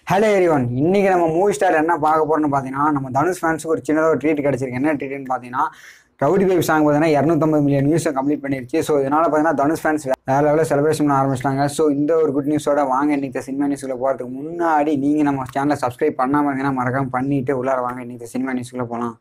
hello everyone இன்னைக்கு நம்ம movie star என்ன பார்க்க போறோம்னு பார்த்தீங்கன்னா நம்ம தனுஷ் ஃபேன்ஸுக்கு ஒரு சின்னதாக ஒரு ட்ரீட் கிடைச்சிருக்கு என்ன ட்ரீட்னு பார்த்தீங்கன்னா ரவுடி பேபி சாங் பார்த்தீங்கன்னா இரநூத்தம்பது மில்லியன் நியூஸை கம்ப்ளீட் பண்ணிருச்சு ஸோ இதனால பார்த்தீங்கன்னா தனுஷ் ஃபேன்ஸ் வேற லெவலில் செலிப்ரேஷன் பண்ண ஆரம்பிச்சிட்டாங்க ஸோ இந்த ஒரு குட் நியூஸோட வாங்க இன்னைக்கு சினிமா நியூஸ்க்குள்ள போகிறதுக்கு முன்னாடி நீங்கள் நம்ம சேனலை சப்ஸ்கிரைப் பண்ணாமல் இருந்தீங்கன்னா மறக்காம பண்ணிட்டு உள்ளார வாங்க இன்னைக்கு சினிமா நியூஸ்க்குள்ள போகலாம்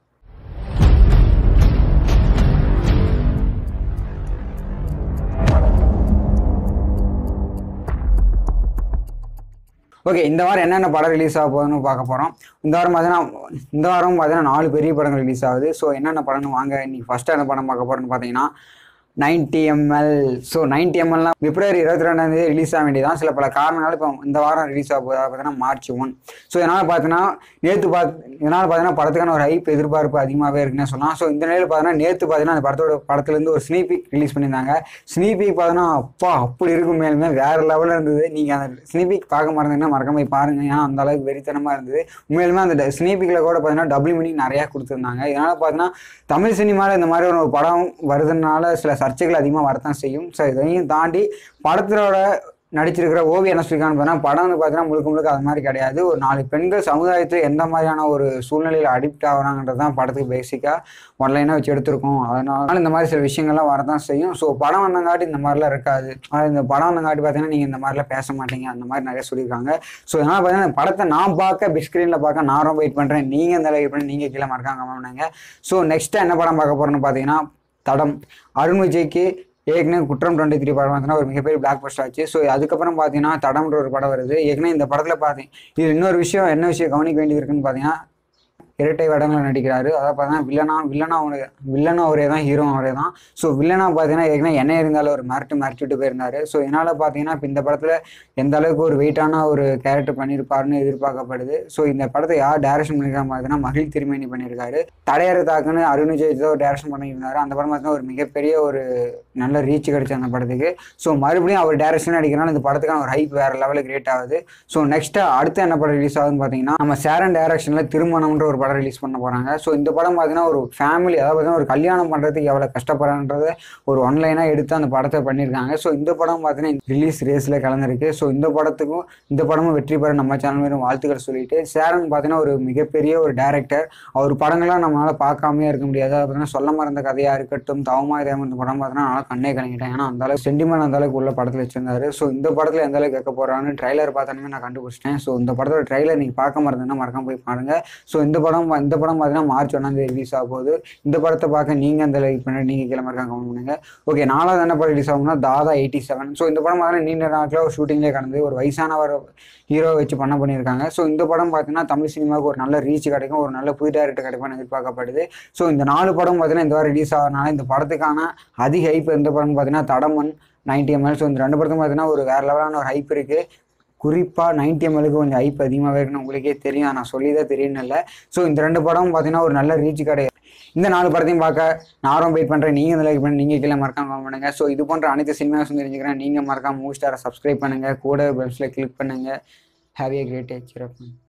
ஓகே இந்த வாரம் என்னென்ன படம் ரிலீஸ் ஆக போகுதுன்னு பார்க்க போகிறோம் இந்த வாரம் பார்த்தீங்கன்னா இந்த வாரம் பார்த்தீங்கன்னா நாலு பெரிய படங்கள் ரிலீஸ் ஆகுது ஸோ என்னென்ன படம்னு வாங்க இன்னைக்கு ஃபஸ்ட்டு என்ன படம் பார்க்க போகிறோன்னு பார்த்தீங்கன்னா நைன்டி எம்எல் ஸோ நைன்டி எம்எல்லாம் பிப்ரவரி இருபத்தி ரெண்டாந்தேதி ரிலீஸ் ஆக வேண்டியதான் சில பல காரணங்கள் இப்போ இந்த வாரம் ரிலீஸ் ஆக போகுது பார்த்தீங்கன்னா மார்ச் ஒன் ஸோ இதனால் பார்த்தீங்கன்னா நேற்று பார்த்து இதனால் பார்த்தீங்கன்னா படத்துக்கான ஒரு ஹைப் எதிர்பார்ப்பு அதிகமாகவே இருக்குன்னு சொல்லலாம் ஸோ இந்த நிலையில் பார்த்தீங்கன்னா நேற்று பார்த்தீங்கன்னா அந்த படத்தோட படத்துலேருந்து ஒரு ஸ்னீபிக் ரிலீஸ் பண்ணியிருந்தாங்க ஸ்னீபிக் பார்த்தீங்கன்னா அப்பா அப்படி இருக்கும் மேலுமே வேற லெவலில் இருந்தது நீங்கள் அந்த ஸ்னீபிக் பார்க்க மறந்தீங்கன்னா மறக்காம போய் பாருங்க ஏன்னா அந்த அளவுக்கு வெறித்தனமாக இருந்தது உண்மையிலுமே அந்த ஸ்னீபிக்கில் கூட பார்த்தீங்கன்னா டபுள் மீனிங் நிறையா கொடுத்துருந்தாங்க இதனால் பார்த்தீங்கன்னா தமிழ் சினிமாவில் இந்த மாதிரி ஒரு படம் வருதுனால சில சர்ச்சைகள் அதிகமாக வரத்தான் செய்யும் ஸோ இதையும் தாண்டி படத்தோட நடிச்சிருக்கிற ஓவிய என்ன சொல்லியிருக்கான்னு பார்த்தீங்கன்னா படம் வந்து பார்த்தீங்கன்னா முழுக்க முழுக்க அது மாதிரி கிடையாது ஒரு நாலு பெண்கள் சமுதாயத்தில் எந்த மாதிரியான ஒரு சூழ்நிலையில் அடிக்ட் ஆகுறாங்கன்றது தான் படத்துக்கு பேசிக்காக ஒன்லைனாக வச்சு எடுத்திருக்கோம் அதனால இந்த மாதிரி சில விஷயங்கள்லாம் வரதான் செய்யும் ஸோ படம் வந்தங்காட்டி இந்த மாதிரிலாம் இருக்காது ஆனால் இந்த படம் வந்தங்காட்டி பார்த்தீங்கன்னா நீங்கள் இந்த மாதிரிலாம் பேச மாட்டீங்க அந்த மாதிரி நிறைய சொல்லியிருக்காங்க ஸோ இதனால் பார்த்தீங்கன்னா இந்த படத்தை நான் பார்க்க பிக் ஸ்க்ரீனில் பார்க்க நான் ரொம்ப வெயிட் பண்ணுறேன் நீங்கள் இந்த வெயிட் பண்ணி நீங்கள் கீழே மறக்காம கமெண்ட் பண்ணுங்க ஸோ நெக்ஸ்ட்டு என்ன படம் பார்க்க போகிறோன்னு பார்த்தீங்கன்னா தடம் அருண் விஜய்க்கு ஏற்கனவே குற்றம் டுவெண்ட்டி த்ரீ படம் பார்த்தீங்கன்னா ஒரு மிகப்பெரிய பிளாக் பஸ்ட் ஆச்சு ஸோ அதுக்கப்புறம் பார்த்தீங்கன்னா தடம்ன்ற ஒரு படம் வருது ஏற்கனவே இந்த படத்தில் பார்த்தேன் இது இன்னொரு விஷயம் என்ன விஷயம் கவனிக்க வேண்டியது இருக்குன்னு பார்த்தீங்கன்னா இரட்டை வேடங்களில் நடிக்கிறாரு அதாவது பார்த்தீங்கன்னா வில்லனா வில்லனா அவனு வில்லனும் அவரே தான் ஹீரோ அவரே தான் ஸோ வில்லனா பார்த்தீங்கன்னா ஏற்கனவே என்ன இருந்தாலும் ஒரு மிரட்டு மிரட்டிட்டு போயிருந்தாரு ஸோ இதனால் பார்த்தீங்கன்னா இப்போ இந்த படத்தில் எந்த அளவுக்கு ஒரு வெயிட்டான ஒரு கேரக்டர் பண்ணியிருப்பாருன்னு எதிர்பார்க்கப்படுது ஸோ இந்த படத்தை யார் டேரக்ஷன் பண்ணியிருக்காங்க பார்த்தீங்கன்னா மகிழ் திருமேனி பண்ணியிருக்காரு தடையறு தாக்குன்னு அருண் விஜய் தான் டேரக்ஷன் பண்ணியிருந்தாரு அந்த படம் பார்த்தீங்கன்னா ஒரு மிகப்பெரிய ஒரு நல்ல ரீச் கிடைச்சு அந்த படத்துக்கு ஸோ மறுபடியும் அவர் டேரக்ஷன் அடிக்கிறனால இந்த படத்துக்கான ஒரு ஹைப் வேறு லெவலில் கிரியேட் ஆகுது ஸோ நெக்ஸ்ட்டு அடுத்து என்ன படம் ரிலீஸ் ஆகுதுன்னு பார்த்தீங்கன்னா நம்ம சேரன் டேரக்ஷனில் திருமணம்ன்ற ஒரு படம் ரிலீஸ் பண்ண போகிறாங்க ஸோ இந்த படம் பார்த்தீங்கன்னா ஒரு ஃபேமிலி அதாவது பார்த்தீங்கன்னா ஒரு கல்யாணம் பண்ணுறதுக்கு எவ்வளோ கஷ்டப்படுறன்றத ஒரு ஒன்லைனாக எடுத்து அந்த படத்தை பண்ணியிருக்காங்க ஸோ இந்த படம் பார்த்தீங்கன்னா ரிலீஸ் ரேஸில் கலந்துருக்கு ஸோ இந்த படத்துக்கும் இந்த படமும் வெற்றி பெற நம்ம சேனல் மேலும் வாழ்த்துக்கள் சொல்லிட்டு சேரன் பார்த்தீங்கன்னா ஒரு மிகப்பெரிய ஒரு டேரக்டர் அவர் படங்கள்லாம் நம்மளால் பார்க்காமே இருக்க முடியாது அது பார்த்தீங்கன்னா சொல்ல மறந்த கதையாக இருக்கட்டும் தவமா தேவன் இந்த படம் பார்த்தீங்கன்னா நல்லா கண்ணே கலங்கிட்டேன் ஏன்னா அந்த அளவுக்கு சென்டிமெண்ட் அந்த அளவுக்கு உள்ள படத்தில் வச்சிருந்தாரு ஸோ இந்த படத்தில் எந்த அளவுக்கு கேட்க போகிறான்னு ட்ரைலர் பார்த்தோன்னே நான் கண்டுபிடிச்சிட்டேன் ஸோ இந்த படத்தோட ட்ரைலர் நீங்கள் பார்க்க மறந்துன்னா மறக்காம போய் பாருங்க ஸோ இந்த படம் இந்த படம் பார்த்தீங்கன்னா மார்ச் ஒன்றாம் தேதி ரிலீஸ் ஆக போகுது இந்த படத்தை பார்க்க நீங்கள் அந்த லைக் பண்ணி நீங்கள் கீழே மறக்காம கமெண்ட் பண்ணுங்க ஓகே நாலாவது என்ன படம் ரிலீஸ் ஆகும்னா தாதா எயிட்டி செவன் ஸோ இந்த படம் பார்த்தீங்கன்னா நீண்ட நாட்களில் ஒரு ஷூட்டிங்லேயே கடந்து ஒரு வயசானவர் ஹீரோ வச்சு பண்ண பண்ணியிருக்காங்க ஸோ இந்த படம் பார்த்தீங்கன்னா தமிழ் சினிமாவுக்கு ஒரு நல்ல ரீச் கிடைக்கும் ஒரு நல்ல புது டேரக்டர் கிடைக்கும்னு எதிர்பார்க்கப்படுது ஸோ இந்த நாலு படம் பார்த்தீங்கன்னா இந்த வாரம் ரிலீஸ் ஆகிறனால இந்த படத்துக்கான அதிக ஹைப் எந்த படம்னு பார்த்தீங்கன்னா தடமன் நைன்டி எம்எல் ஸோ இந்த ரெண்டு படத்தும் பார்த்தீங்கன்னா ஒரு வேறு லெவலான ஒரு ஹைப் இருக்குது குறிப்பாக நைன்டி எம்எலுக்கு கொஞ்சம் ஹைப் அதிகமாகவே இருக்குன்னு உங்களுக்கே தெரியும் நான் சொல்லி தான் தெரியணும் இல்லை ஸோ இந்த ரெண்டு படம் பார்த்தீங்கன்னா ஒரு நல்ல ரீச் கிடையாது இந்த நாலு படத்தையும் பார்க்க நானும் வெயிட் பண்ணுறேன் நீங்கள் இந்த லைக் பண்ணி நீங்கள் கீழே மறக்காம comment பண்ணுங்க ஸோ இது போன்ற அனைத்து சினிமாஸும் தெரிஞ்சுக்கிறேன் நீங்கள் மறக்காம மூவி ஸ்டாரை சப்ஸ்கிரைப் பண்ணுங்கள் கூட பெல்ஸில் கிளிக் பண்ணுங்கள் ஹேவ் ஏ கிரேட் டே சிறப்பு